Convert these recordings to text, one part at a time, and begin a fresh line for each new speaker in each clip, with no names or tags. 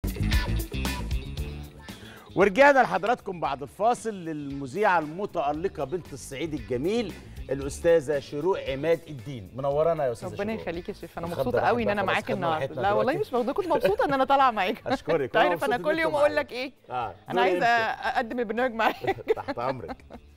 ورجعنا لحضراتكم بعد الفاصل للمذيعه المتالقه بنت الصعيد الجميل الاستاذه شروق عماد الدين منورانا يا استاذه
ربنا
شروق.
يخليك يا شيف انا
الخضة
مبسوطه
راحت
قوي ان
بقى
انا
خلاص
معاك
خدنا
النهارده
راحتنا
لا والله
دلوقتي.
مش مبسوطه كنت مبسوطه ان انا طالعه معاك
اشكرك
تعرف
مبسوط
انا
إن
كل
أنتوا
يوم اقول
معايا.
لك ايه
اه
انا
دوري
عايزه
أنت.
اقدم البرنامج معاك
تحت امرك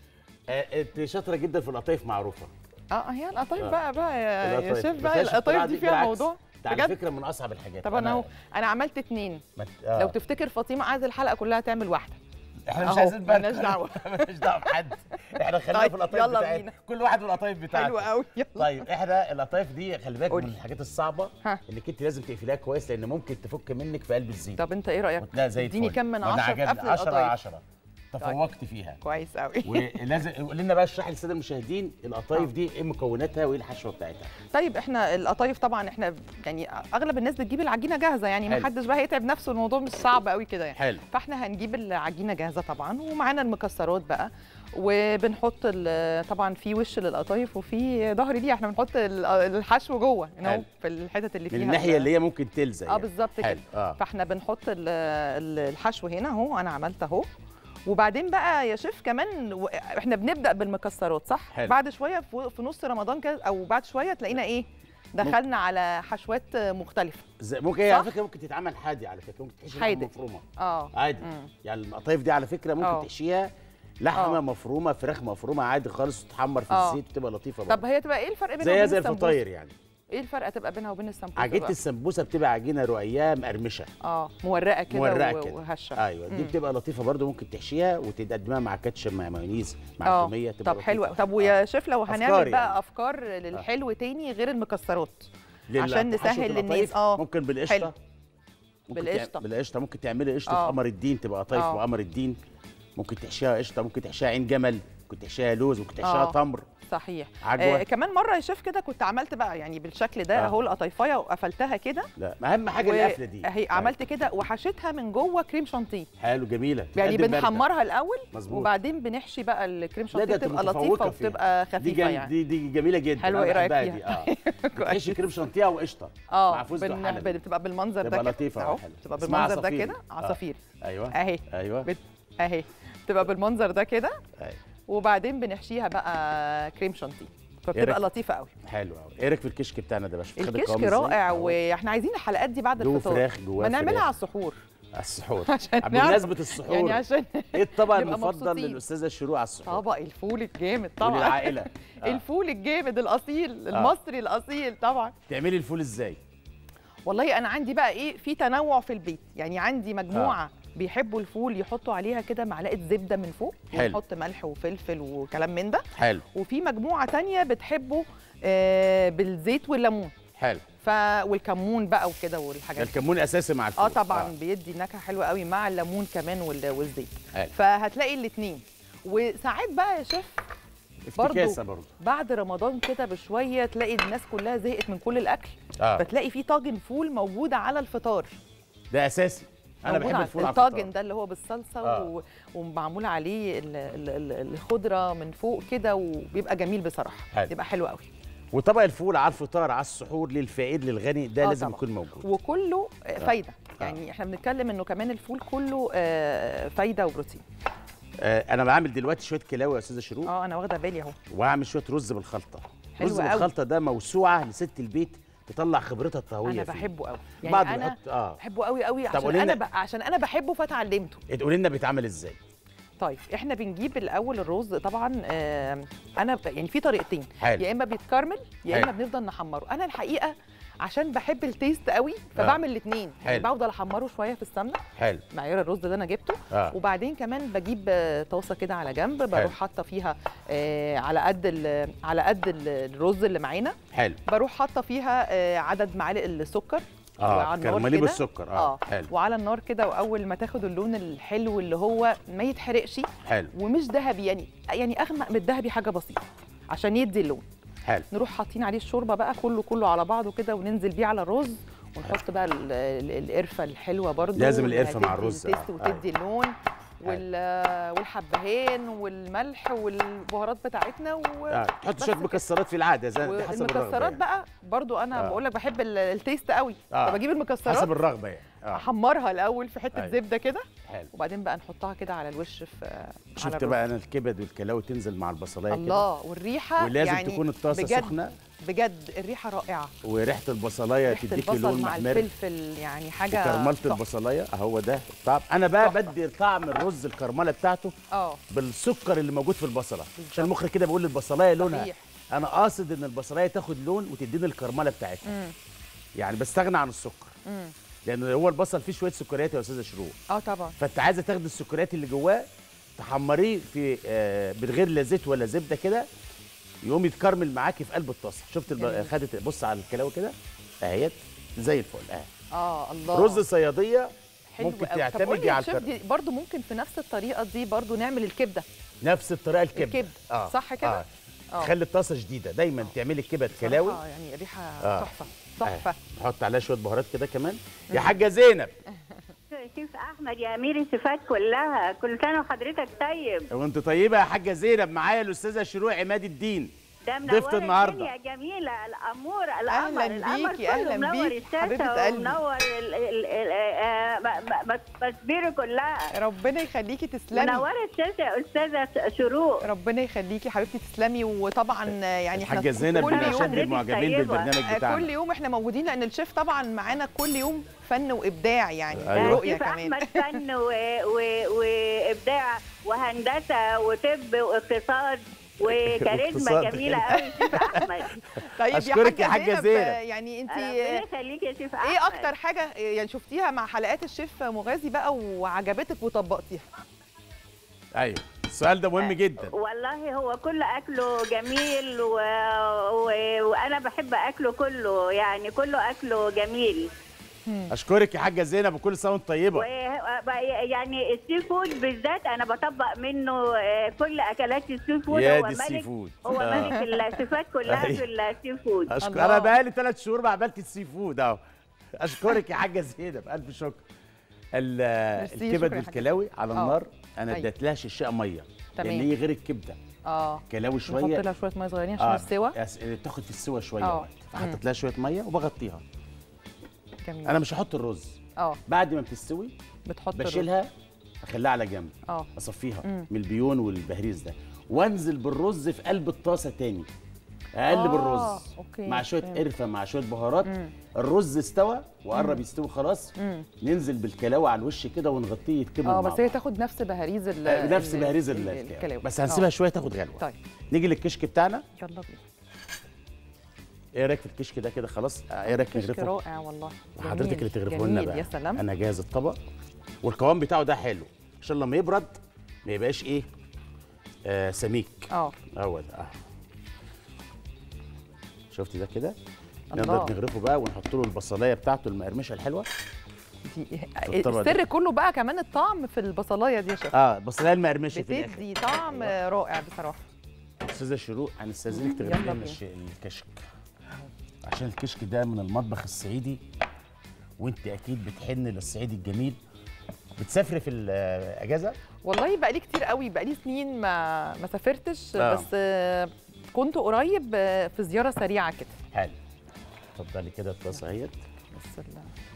آه، انت شاطره جدا في القطايف معروفه
اه هي القطايف
آه.
بقى بقى يا, يا
القطايف.
شيف
ما
بقى
فيهاش
القطايف
اختراع
دي
دي،
فيها
بالعكس.
موضوع
ده على
بجد
فكره من اصعب الحاجات
طب انا اهو انا عملت اتنين
ما- آه.
لو تفتكر فاطمه عايزه الحلقه كلها تعمل واحده
احنا مش
أهو،
عايزين بقى
مالناش دعوة.
مالناش دعوه بحد احنا خلينا
طيب،
في القطايف
يلا
بتاعتنا
بينا.
كل واحد والقطايف بتاعته
حلوه قوي يلا
طيب احنا القطايف دي خلي بالك
قولي.
من الحاجات الصعبه
ها.
انك انت لازم تقفليها كويس لان ممكن تفك منك في قلب الزيت
طب انت ايه رايك
لا زي
اديني
الفل.
كم من
ما ده
10 في
عجبني.
قفل
10
القطايف
10 تفوقت فيها
كويس قوي
ولازم قول لنا بقى اشرح للساده المشاهدين القطايف دي ايه مكوناتها وايه الحشوه بتاعتها
طيب احنا القطايف طبعا احنا يعني اغلب الناس بتجيب العجينه جاهزه يعني ما
حلو.
حدش بقى هيتعب نفسه الموضوع مش صعب قوي كده يعني
حلو
فاحنا هنجيب العجينه جاهزه طبعا ومعانا المكسرات بقى وبنحط ال- طبعا في وش للقطايف وفي ظهر ليها احنا بنحط ال- الحشو جوه هنا أهو
حلو.
في الحتت اللي فيها
من الناحيه
ال-
اللي هي ممكن تلزق
اه
يعني.
بالظبط كده
حلو اه
فاحنا بنحط ال- ال- الحشو هنا اهو انا عملت اهو وبعدين بقى يا شيف كمان و- احنا بنبدا بالمكسرات صح
حلو.
بعد شويه في في نص رمضان كده او بعد شويه تلاقينا ايه دخلنا على حشوات مختلفه
زي ممكن هي على
صح؟
فكره ممكن تتعمل حادي على فكره ممكن تحشي
حادق.
لحمه مفرومه
اه
عادي
مم.
يعني القطايف دي على فكره ممكن
آه.
تحشيها لحمه
آه.
مفرومه فراخ مفرومه عادي خالص وتتحمر في
آه.
الزيت بتبقى لطيفه
طب
برضه
هي تبقى ايه الفرق بينها
زيها
وبين
زي
السمبوسه
الفطاير يعني
ايه الفرق تبقى بينها وبين السمبوسه
عجينه
بقى؟
السمبوسه بتبقى عجينه رقيقه مقرمشه
اه مورقه كده
مورقه
و-
كده
وهشه
ايوه دي
مم.
بتبقى لطيفه برضه ممكن تحشيها وتقدمها مع كاتشب مع مايونيز مع
اه
توميه تبقى
طب حلو
لطيفة.
طب ويا شيف لو
أفكار
هنعمل بقى
يعني.
افكار للحلو تاني غير المكسرات
لل-
عشان
حشوة
نسهل
القطايف
للناس. آه.
ممكن بالقشطه
حلو.
ممكن
بالقشطة.
تع- بالقشطه ممكن تعملي قشطه
آه.
قمر الدين تبقى قطايف
آه.
وقمر الدين ممكن تحشيها قشطه ممكن تحشيها عين جمل ممكن تحشيها لوز ممكن تحشيها
آه.
تمر
صحيح
عجوة.
آه كمان مره يا شيف كده كنت عملت بقى يعني بالشكل ده
آه.
اهو القطايفايه وقفلتها كده
لا ما اهم حاجه القفله دي
اهي عملت كده وحشيتها من جوه كريم شانتيه
حلو جميله
يعني
تقدم باردة.
بنحمرها الاول
مظبوط.
وبعدين بنحشي بقى الكريم
لا
شانتيه
ده أنت
بتبقى
متفوقة
لطيفه
فيها.
وبتبقى
دي
خفيفه
جم...
يعني
دي دي جميله جدا
حلوة،
أنا
إيه رأيك
بحبها
فيها؟
دي اه بتحشي كريم شانتيه وقشطه مع
اه
فستق
بن...
حلبي.
بتبقى بالمنظر ده
تبقى
كده
لطيفة
اهو
وحلوة.
بتبقى
اسمها
بالمنظر ده
عصافير.
كده
آه.
عصافير
ايوه
اهي
ايوه
بت... اهي بتبقى بالمنظر ده كده
أيوة.
وبعدين بنحشيها بقى كريم شانتيه فبتبقى
رأيك؟
لطيفه قوي
حلو قوي ايه رايك في الكشك بتاعنا ده يا باشا خد
الكشك
القوام إزاي؟
رائع
أهو.
واحنا عايزين الحلقات دي بعد
جوه
الفطار
فراخ جواه
ما نعملها
فراخ.
على السحور
السحور
عشان
بمناسبه
نعرف-
السحور
يعني عشان
ايه الطبق
نبقى
المفضل
مبسوطين.
للاستاذه الشروق على السحور
طبق الفول الجامد طبعا
وللعائله آه.
الفول الجامد الاصيل المصري الاصيل طبعا
تعملي الفول ازاي
والله انا عندي بقى ايه في تنوع في البيت يعني عندي مجموعه بيحبوا الفول يحطوا عليها كده معلقه زبده من فوق
حلو.
ونحط ملح وفلفل وكلام من ده
حلو
وفي مجموعه تانية بتحبه آه بالزيت والليمون
حلو
ف والكمون بقى وكده والحاجات دي.
الكمون اساسي مع الفول
اه طبعا بيدي نكهه حلوه قوي مع الليمون كمان وال- والزيت
حلو.
فهتلاقي الاثنين وساعات بقى يا شيف برضو
افتكاسه برضه
بعد رمضان كده بشويه تلاقي الناس كلها زهقت من كل الاكل
اه
فتلاقي في طاجن فول موجود على الفطار
ده اساسي انا
موجود
بحب
على-
الفول على
الطاجن
الفطار.
ده اللي هو بالصلصه
آه.
و... ومعمول عليه ال... ال... ال- الخضره من فوق كده وبيبقى جميل بصراحه
حلو.
بيبقى حلو قوي
وطبق الفول على الفطار على السحور للفقير للغني ده
آه
لازم
طبعا.
يكون موجود
وكله آه، فايده يعني احنا بنتكلم انه كمان الفول كله آه، فايده وبروتين
آه انا بعمل دلوقتي شويه كلاوي يا استاذه شروق
اه انا واخده بالي اهو
وهعمل شويه رز بالخلطه
حلو
رز
قوي.
بالخلطه ده موسوعه لست البيت تطلع خبرتها الطهويه
انا
فيه.
بحبه قوي يعني
بعض
انا
بنحط اه
بحبه قوي قوي
طب
عشان
قولي
انا
لنا-
ب... عشان انا بحبه فتعلمته
تقولي لنا بيتعمل ازاي
طيب احنا بنجيب الاول الرز طبعا آه انا ب... يعني في طريقتين
حلو
يا اما بيتكرمل يا
حلو.
اما بنفضل نحمره انا الحقيقه عشان بحب التيست قوي فبعمل الاثنين يعني
حلو.
بفضل احمره شويه في السمنه
حلو
معيار الرز ده انا جبته
اه
وبعدين كمان بجيب آه، طاسه كده على جنب بروح حاطه فيها آه على قد ال- على قد ال- الرز اللي معانا
حلو
بروح حاطه فيها آه عدد معالق السكر
اه
وعلى النار
كرمليه
كده.
بالسكر اه, حلو
وعلى النار كده واول ما تاخد اللون الحلو اللي هو ما يتحرقش
حلو
ومش ذهبي يعني يعني اغمق من الذهبي حاجه بسيطه عشان يدي اللون
حلو
نروح حاطين عليه الشوربه بقى كله كله على بعضه كده وننزل بيه على الرز ونحط بقى ال- ال- القرفه الحلوه برضو
لازم القرفة
اللي
مع
هتدي
الرز،
التيست
آه،
وتدي اللون وال- والحبهان والملح والبهارات بتاعتنا و...
اه تحط
بس
شويه
كده.
مكسرات في العاده زي دي حسب الرغبه
والمكسرات
يعني.
بقى برضو انا
آه.
بقول لك بحب ال- التيست قوي
آه.
فبجيب المكسرات
حسب الرغبه يعني اه
احمرها الاول في حته
أيوة.
زبده كده
حلو
وبعدين بقى نحطها كده على الوش في على
شفت
الرز.
بقى انا الكبد والكلاوي تنزل مع البصلايه كده
الله والريحه
ولازم
يعني
تكون الطاسه
بجد
سخنه
بجد الريحه رائعه
وريحه البصلايه
ريحه
تديكي
البصل
لون
مع
محمر
الفلفل يعني حاجه
وكرمله
تحفة.
البصلايه اهو ده الطعم انا بقى
تحفة.
بدي طعم الرز الكرمله بتاعته
اه
بالسكر اللي موجود في البصله
بالظبط.
عشان المخرج كده بيقول البصلايه لونها
صحيح.
انا قاصد ان البصلايه تاخد لون وتديني الكرمله بتاعتها
مم.
يعني بستغنى عن السكر
مم.
لان هو البصل فيه شويه سكريات يا استاذه شروق
اه طبعا
فانت عايزه تاخدي السكريات اللي جواه تحمريه في آه من غير لا زيت ولا زبده كده يقوم يتكرمل معاكي في قلب الطاسه شفت الب...
جميل.
خدت بص على الكلاوي كده اهيت زي الفل اهي
اه الله
رز صياديه
حلو
ممكن
قوي. طب قولي
تعتمدي
يا
على
شيف
الكرم
دي برضو ممكن في نفس الطريقه دي برضو نعمل الكبده
نفس الطريقه الكبده
الكبده صح كده
آه.
اه
خلي الطاسه جديده دايما تعملي الكبد
بصراحة
كلاوي
يعني ريحه
آه.
تحفه تحفه
نحط عليها شويه بهارات كده كمان يا حاجه زينب
شيف احمد يا امير الصفات كلها كل سنه وحضرتك طيب
وانت طيبه يا حاجه زينب معايا الاستاذه شروق عماد الدين
ده
ضيفة
منور
النهاردة.
الدنيا جميله الامور القمر
أهلاً
القمر
بيكي،
كله
أهلاً
منور
بيك،
الشاشه
حبيبة قلبي.
ومنور ال- ال- ال- آه، م- م- م- مسبيره كلها
ربنا يخليكي تسلمي
منوره الشاشه يا استاذه شروق
ربنا يخليكي حبيبتي تسلمي وطبعا يعني احنا
الحاجه زينب
كل
من
يوم
اشد
حضرتك
المعجبين
طيبة.
بالبرنامج
آه،
بتاعنا
كل يوم احنا موجودين لان الشيف طبعا معانا كل يوم فن وابداع يعني
أيوة.
ورؤيه
شيف
كمان
احمد فن و... و... وابداع وهندسه وطب واقتصاد وكاريزما
واقتصاد.
جميله قوي شيف احمد
طيب
أشكرك يا حاجة زينب.
آه، يعني انت
ربنا يخليك يا شيف احمد
ايه اكتر حاجه يعني شفتيها مع حلقات الشيف مغازي بقى وعجبتك وطبقتيها
ايوه السؤال ده مهم جدا
والله هو كل اكله جميل و... و... وانا بحب اكله كله يعني كله اكله جميل
اشكرك يا حاجه زينب وكل سنه وانت
و...
طيبه
يعني السي فود بالذات انا بطبق منه آه، كل اكلات السي فود
يا
هو
دي السي
ملك
فود
هو
آه.
ملك الصفات كلها
أيوة.
في السي فود
أشكر...
الله.
انا بقالي ثلاث شهور ما عملت السي فود اهو اشكرك يا حاجه زينب الف شكر ال-
ميرسي،
الكبد
شكرا يا حاجة.
والكلاوي على
آه.
النار انا
أيوة.
اديت لها شقه ميه
تمام.
لان هي غير الكبده
اه
كلاوي
نحط
شويه
لها شويه ميه صغيرين عشان السوا
يس- تاخد في السوا شويه
آه.
وقت فحطيت لها شويه ميه وبغطيها
جميل
انا مش هحط الرز
اه
بعد ما بتستوي
بتحط الرز.
بشيلها اخليها على جنب
اه
اصفيها
مم.
من البيون والبهريز ده وانزل بالرز في قلب الطاسه تاني اقلب
آه،
الرز
أوكي،
مع شويه
فهمت.
قرفه مع شويه بهارات
مم.
الرز استوى وقرب يستوي خلاص
مم.
ننزل بالكلاوه على الوش كده ونغطيه يتكمل
اه
مع
بس هي
بعض.
تاخد نفس بهاريز ال
آه، نفس
ال-
بهريز
ال-
ال-
الكلاوي
بس هنسيبها
آه.
شويه تاخد غلوه
طيب
نيجي للكشك بتاعنا
يلا بينا
ايه رايك في الكشك ده كده خلاص آه، ايه رايك
كشك
نغرفه
رائع والله
حضرتك
جميل،
اللي تغرفه لنا
جميل،
بقى
يا سلام
انا جاهز الطبق والقوام بتاعه ده حلو عشان لما يبرد ما يبقاش ايه آه سميك
اه
هو ده اه شفتي ده كده
الله.
نقدر نغرفه بقى ونحط له البصلايه بتاعته المقرمشه الحلوه
دي
الطبق ده.
السر كله بقى كمان الطعم في البصلايه دي يا شيخ
اه البصلايه المقرمشه في الاخر
بتدي طعم رائع بصراحه
استاذه شروق هنستاذنك
يلا
تغرفي لنا
بينا.
الش- الكشك عشان الكشك ده من المطبخ الصعيدي وانت اكيد بتحن للصعيد الجميل بتسافري في الاجازه
والله بقى لي كتير قوي بقى لي سنين ما ما سافرتش
آه.
بس آه، كنت قريب آه، في زياره سريعه كده
حلو اتفضلي كده الطاسه اهيت
بس ال-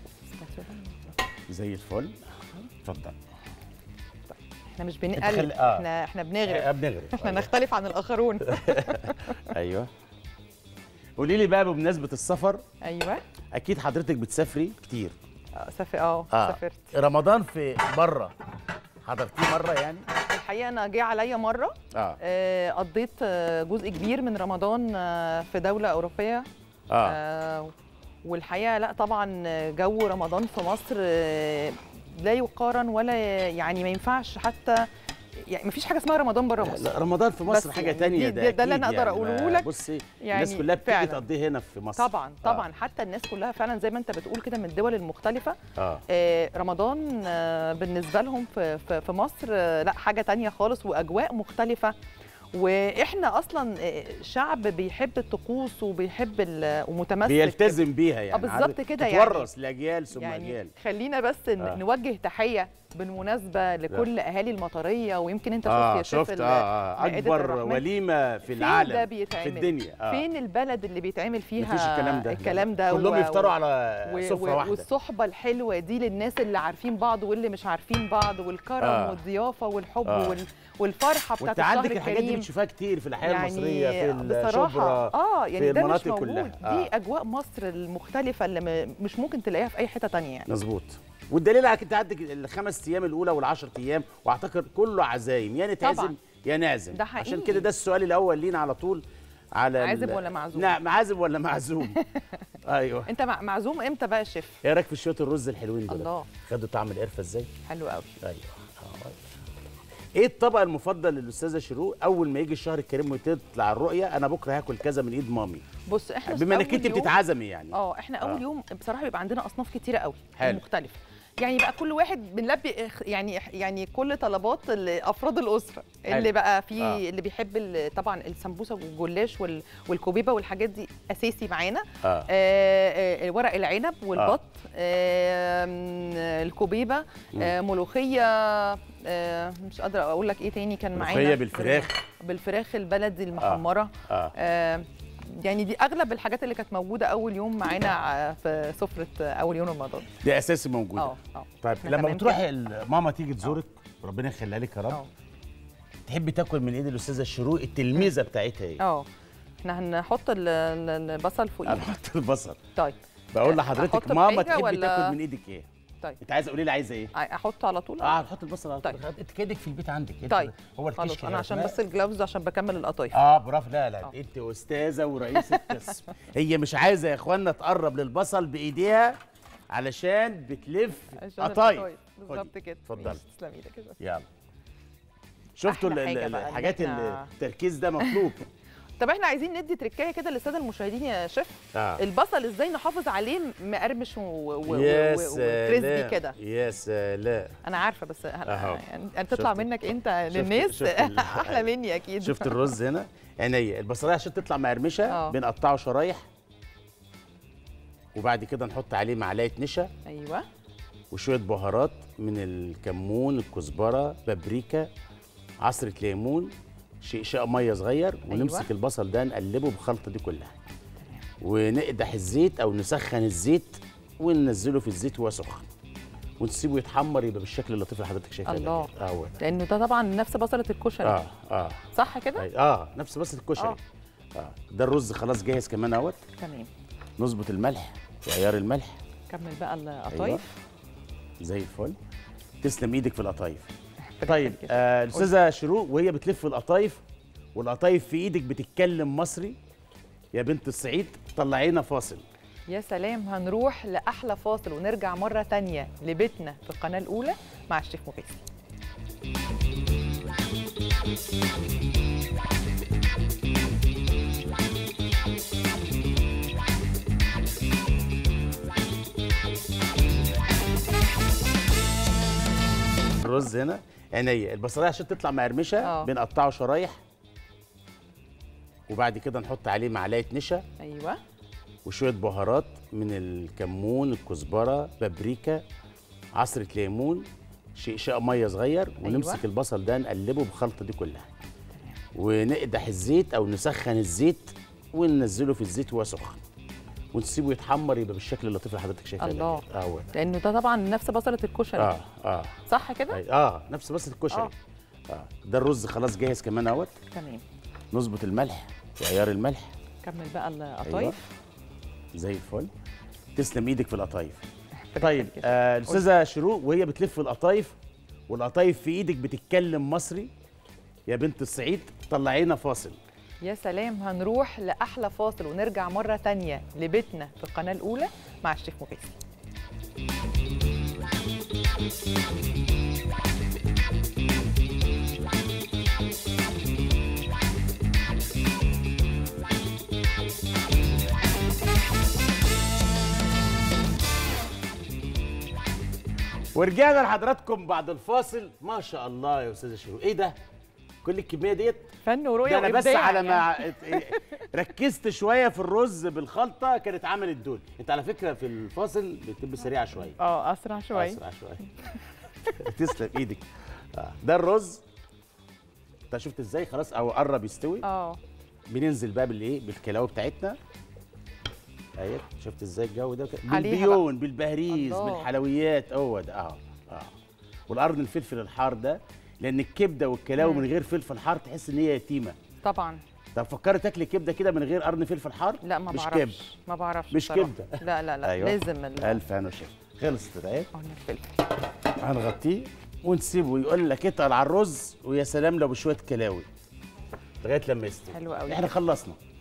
زي الفل اتفضل
احنا مش
خلي-
بنقلب
آه.
احنا احنا بنغرف
آه، بنغرف
احنا
أيوة.
نختلف عن الاخرون
ايوه قولي لي بقى بمناسبه السفر
ايوه
اكيد حضرتك بتسافري كتير
آه، سافر اه
اه
سافرت
رمضان في بره حضرتيه مره يعني
الحقيقه انا جه عليا مره
اه
آه، قضيت آه، جزء كبير من رمضان آه، في دوله اوروبيه
اه
آه، والحقيقه لا طبعا جو رمضان في مصر آه، لا يقارن ولا يعني ما ينفعش حتى يعني ما فيش حاجه اسمها رمضان بره مصر
لا رمضان في مصر
بس
حاجه
يعني
تانية
دي-
ده
ده- ده اللي
أكيد
أنا أقدر
يعني.
أقوله
ما-
لك.
بصي
يعني
الناس كلها بتيجي
فعلاً.
تقضيه هنا في مصر
طبعا طبعا حتى الناس كلها فعلا زي ما انت بتقول كده من الدول المختلفه
اه
آه، رمضان آه، بالنسبه لهم في في في مصر آه، لا حاجه تانية خالص واجواء مختلفه واحنا اصلا آه، شعب بيحب الطقوس وبيحب ال- ومتمسك
بيلتزم بيها يعني
آه، بالظبط
عارف؟
كده يعني.
تتورث لاجيال ثم
يعني
اجيال
خلينا بس ن-
آه.
نوجه تحيه بالمناسبه لكل اهالي المطريه ويمكن انت
اه
شفت يا شيف
شفت
ال-
اه, آه
مائدة
اكبر
الرحمن.
وليمه في
فين
العالم
ده بيتعمل
في الدنيا آه.
فين البلد اللي بيتعمل فيها
مفيش الكلام ده
الكلام ده
كلهم
و-
يفطروا
و-
على
و-
سفره
و-
واحده
والصحبه الحلوه دي للناس اللي عارفين بعض واللي مش عارفين بعض والكرم
آه.
والضيافه والحب
آه.
وال- والفرحه بتاعت
وانت
الشهر
عندك الحاجات دي
الكريم
بتشوفها كتير في الحياه
يعني
المصريه في
بصراحه
الشبرا
اه يعني
في
ده مش
المناطق
موجود
كلها. آه.
دي اجواء مصر المختلفه اللي م- مش ممكن تلاقيها في اي حته تانية يعني
مظبوط والدليل على كده انت عندك الخمس ايام الاولى والعشر ايام واعتقد كله عزايم يا نتعزم
طبعا.
يا نعزم
ده
عشان
حقيقي.
كده ده السؤال الاول لينا على طول على ال-
عازب ولا معزوم؟
نعم عازب ولا معزوم ايوه
انت مع- معزوم امتى بقى يا شيف
ايه رايك في شويه الرز الحلوين دول
الله.
خدوا طعم القرفه ازاي
حلو قوي
ايوه آه. ايه الطبق المفضل للاستاذه شروق اول ما يجي الشهر الكريم وتطلع الرؤيه انا بكره هاكل كذا من ايد مامي
بص احنا
بما انك
أول
انت
يوم-
بتتعزمي يعني
اه احنا اول
آه.
يوم بصراحه بيبقى عندنا اصناف كتيره قوي
حلو.
مختلفه يعني بقى كل واحد بنلبي إخ- يعني يعني كل طلبات ال- افراد الاسره
حلو.
اللي بقى في
آه.
اللي بيحب ال- طبعا السمبوسه والجلاش وال- والكوبيبه والحاجات دي اساسي معانا
اه
آه، آه، ورق العنب والبط آه. الكوبيبه آه، ملوخيه آه، مش قادره اقول لك ايه تاني كان معانا
ملوخية بالفراخ.
بالفراخ البلدي المحمره
اه
آه، يعني دي اغلب الحاجات اللي كانت موجوده اول يوم معانا ع- في سفره اول يوم رمضان
دي اساسي موجوده
اه اه
طيب
إحنا
لما
تمام
بتروحي ال- ماما تيجي تزورك ربنا يخليها لك يا رب
اه
تحبي تاكل من ايد الاستاذه شروق التلميذه بتاعتها ايه؟
اه احنا هنحط ال- ال- البصل فوقيه
انا بحط البصل
طيب
بقول
أحط
لحضرتك ماما
بحاجة
تحبي
ولا-
تاكل من ايدك ايه؟
طيب
انت عايزه قولي لي عايزه ايه؟
احط على طول
اه هتحط البصل على طول
طيب.
انت كانك في البيت عندك انت
طيب
هو الكشك
خلاص انا
يا
عشان
أسماء.
بس الجلافز عشان بكمل القطايف
اه برافو لا لا
آه.
انت استاذه ورئيسه قسم هي مش عايزه يا اخوانا تقرب للبصل بايديها علشان بتلف
عشان
قطايف
القطايف. بالظبط كده
اتفضلي.
ماشي، تسلم ايدك يا شيف.
يلا شفتوا
أحلى
ال- ال-
حاجة بقى إن
الحاجات
إحنا-
اللي- التركيز ده مطلوب
طب احنا عايزين ندي تركايه كده للساده المشاهدين يا شيف
اه
البصل ازاي نحافظ عليه مقرمش و- و- و-
يا
و- وكريسبي
سلام
كده
يا سلام
انا عارفه بس
أهو.
يعني تطلع
شفت-
منك انت
شفت-
للناس
شفت ال-
احلى مني اكيد
شفت الرز هنا عينيا البصلايه عشان تطلع مقرمشه
آه.
بنقطعه شرايح وبعد كده نحط عليه معلقه نشا
ايوه
وشويه بهارات من الكمون الكزبره بابريكا عصره ليمون شقشاق ميه صغير ونمسك
أيوة.
البصل ده نقلبه بالخلطه دي كلها ونقدح الزيت او نسخن الزيت وننزله في الزيت وهو سخن ونسيبه يتحمر يبقى بالشكل اللطيف اللي حضرتك شايفاه ده
الله.
كده. اه هو ده.
لانه ده طبعا نفس بصله الكشري
اه اه
صح كده
أي- اه نفس بصل الكشري
آه.
اه ده الرز خلاص جاهز كمان اهوت
تمام
نظبط الملح وعيار الملح
كمل بقى
أيوة.
القطايف
زي الفل تسلم ايدك في القطايف
فكرة
طيب
كده.
آه الاستاذه شروق وهي بتلف القطايف والقطايف في ايدك بتتكلم مصري يا بنت الصعيد طلعينا فاصل
يا سلام هنروح لاحلى فاصل ونرجع مره تانية لبيتنا في القناه الاولى مع الشيف مغيث
الرز هنا عينيا البصلايه عشان تطلع مقرمشه
آه.
بنقطعه شرايح وبعد كده نحط عليه معلقه نشا
ايوه
وشويه بهارات من الكمون الكزبره بابريكا عصره ليمون شقشاق ميه صغير ونمسك
أيوة.
البصل ده نقلبه بالخلطه دي كلها ونقدح الزيت او نسخن الزيت وننزله في الزيت وهو سخن ونسيبه يتحمر يبقى بالشكل اللطيف اللي حضرتك شايفاه ده
الله.
كده. اه هو ده.
لانه ده طبعا نفس بصله الكشري
اه اه
صح كده
أي- اه نفس بصل الكشري
آه.
اه ده الرز خلاص جاهز كمان اهوت
تمام
نظبط الملح وعيار الملح
كمل بقى
أيوة.
القطايف
زي الفل تسلم ايدك في القطايف
فكرة
طيب
كده.
آه الاستاذه شروق وهي بتلف القطايف والقطايف في ايدك بتتكلم مصري يا بنت الصعيد طلعينا فاصل
يا سلام هنروح لاحلى فاصل ونرجع مره تانية لبيتنا في القناه الاولى مع الشيف مغيث
ورجعنا لحضراتكم بعد الفاصل ما شاء الله يا استاذه شروق ايه ده كل الكميه ديت
فن ورؤيه
ده انا بس
وإبداع
على ما
يعني.
ات- ركزت شويه في الرز بالخلطه كانت عملت دول انت على فكره في الفاصل بتبقى سريعه شويه
اه اسرع شويه
اسرع شويه تسلم ايدك آه. ده الرز انت شفت ازاي خلاص او قرب يستوي
اه
بننزل بقى بالايه بالكلاوي بتاعتنا اهي شفت ازاي الجو ده
عليها
بالبيون بالبهريز
الله.
بالحلويات هو ده اه اه والقرن الفلفل الحار ده لان الكبده والكلاوي
مم.
من غير فلفل حار تحس ان هي يتيمه
طبعا
طب فكري تاكلي كبده كده من غير قرن فلفل حار
لا ما
مش
بعرفش
كبده
ما بعرفش
مش
بصراحة.
كبدة.
لا لا لا
أيوة.
لازم ال-
الف هنا وشفا خلصت اهي
قرن الفلفل
هنغطيه ونسيبه يقول لك اتقل على الرز ويا سلام لو بشويه كلاوي لغايه لما يستوي
حلو قوي.
احنا خلصنا